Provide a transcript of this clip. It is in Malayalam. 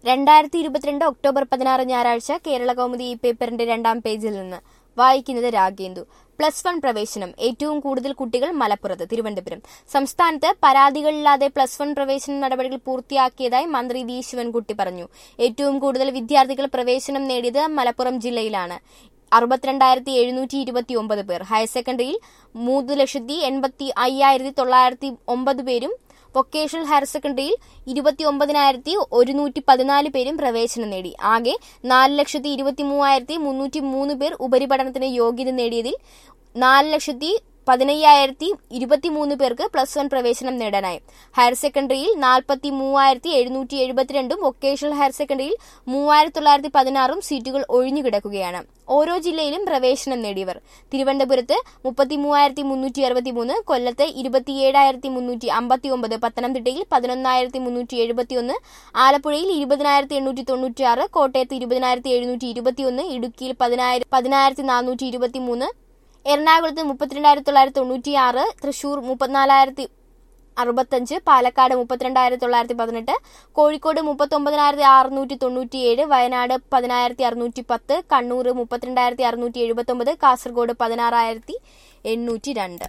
രണ്ടായിരത്തി ഇരുപത്തിരണ്ട് ഒക്ടോബർ പതിനാറ് ഞായറാഴ്ച കേരള കൗമുദി ഈ പേപ്പറിന്റെ രണ്ടാം പേജിൽ നിന്ന് വായിക്കുന്നത് രാഗേന്ദു പ്ലസ് വൺ പ്രവേശനം ഏറ്റവും കൂടുതൽ കുട്ടികൾ മലപ്പുറത്ത് തിരുവനന്തപുരം സംസ്ഥാനത്ത് പരാതികളില്ലാതെ പ്ലസ് വൺ പ്രവേശന നടപടികൾ പൂർത്തിയാക്കിയതായി മന്ത്രി വി ശിവൻകുട്ടി പറഞ്ഞു ഏറ്റവും കൂടുതൽ വിദ്യാർത്ഥികൾ പ്രവേശനം നേടിയത് മലപ്പുറം ജില്ലയിലാണ് അറുപത്തിരണ്ടായിരത്തി എഴുന്നൂറ്റി ഇരുപത്തി ഒമ്പത് പേർ ഹയർ സെക്കൻഡറിയിൽ മൂന്ന് ലക്ഷത്തി എൺപത്തി അയ്യായിരത്തി തൊള്ളായിരത്തി ഒമ്പത് പേരും വൊക്കേഷണൽ ഹയർ സെക്കൻഡറിയിൽ ഇരുപത്തി ഒമ്പതിനായിരത്തി ഒരുന്നൂറ്റി പതിനാല് പേരും പ്രവേശനം നേടി ആകെ നാല് ലക്ഷത്തി ഇരുപത്തി മൂവായിരത്തി മുന്നൂറ്റി മൂന്ന് പേർ ഉപരിപഠനത്തിന് യോഗ്യത നേടിയതിൽ നാല് ലക്ഷത്തി പതിനയ്യായിരത്തി ഇരുപത്തിമൂന്ന് പേർക്ക് പ്ലസ് വൺ പ്രവേശനം നേടാനായി ഹയർ സെക്കൻഡറിയിൽ നാൽപ്പത്തി മൂവായിരത്തി എഴുന്നൂറ്റി എഴുപത്തിരണ്ടും വൊക്കേഷണൽ ഹയർ സെക്കൻഡറിയിൽ മൂവായിരത്തി തൊള്ളായിരത്തി പതിനാറും സീറ്റുകൾ ഒഴിഞ്ഞുകിടക്കുകയാണ് ഓരോ ജില്ലയിലും പ്രവേശനം നേടിയവർ തിരുവനന്തപുരത്ത് മുപ്പത്തി മൂവായിരത്തി മുന്നൂറ്റി അറുപത്തി മൂന്ന് കൊല്ലത്ത് ഇരുപത്തിയേഴായിരത്തി മുന്നൂറ്റി അമ്പത്തി ഒമ്പത് പത്തനംതിട്ടയിൽ പതിനൊന്നായിരത്തി മുന്നൂറ്റി എഴുപത്തി ഒന്ന് ആലപ്പുഴയിൽ ഇരുപതിനായിരത്തി എണ്ണൂറ്റി തൊണ്ണൂറ്റി ആറ് കോട്ടയത്ത് ഇരുപതിനായിരത്തി എഴുന്നൂറ്റി ഇരുപത്തി ഒന്ന് ഇടുക്കിയിൽ പതിനായിരം പതിനായിരത്തി നാനൂറ്റി ഇരുപത്തി മൂന്ന് എറണാകുളത്ത് മുപ്പത്തിരണ്ടായിരത്തി തൊള്ളായിരത്തി തൊണ്ണൂറ്റി ആറ് തൃശൂർ മുപ്പത്തിനാലായിരത്തി അറുപത്തഞ്ച് പാലക്കാട് മുപ്പത്തിരണ്ടായിരത്തി തൊള്ളായിരത്തി പതിനെട്ട് കോഴിക്കോട് മുപ്പത്തൊമ്പതിനായിരത്തി അറുന്നൂറ്റി തൊണ്ണൂറ്റിയേഴ് വയനാട് പതിനായിരത്തി അറുന്നൂറ്റി പത്ത് കണ്ണൂർ മുപ്പത്തിരണ്ടായിരത്തി അറുന്നൂറ്റി എഴുപത്തൊമ്പത് കാസർഗോഡ് പതിനാറായിരത്തി എണ്ണൂറ്റി രണ്ട്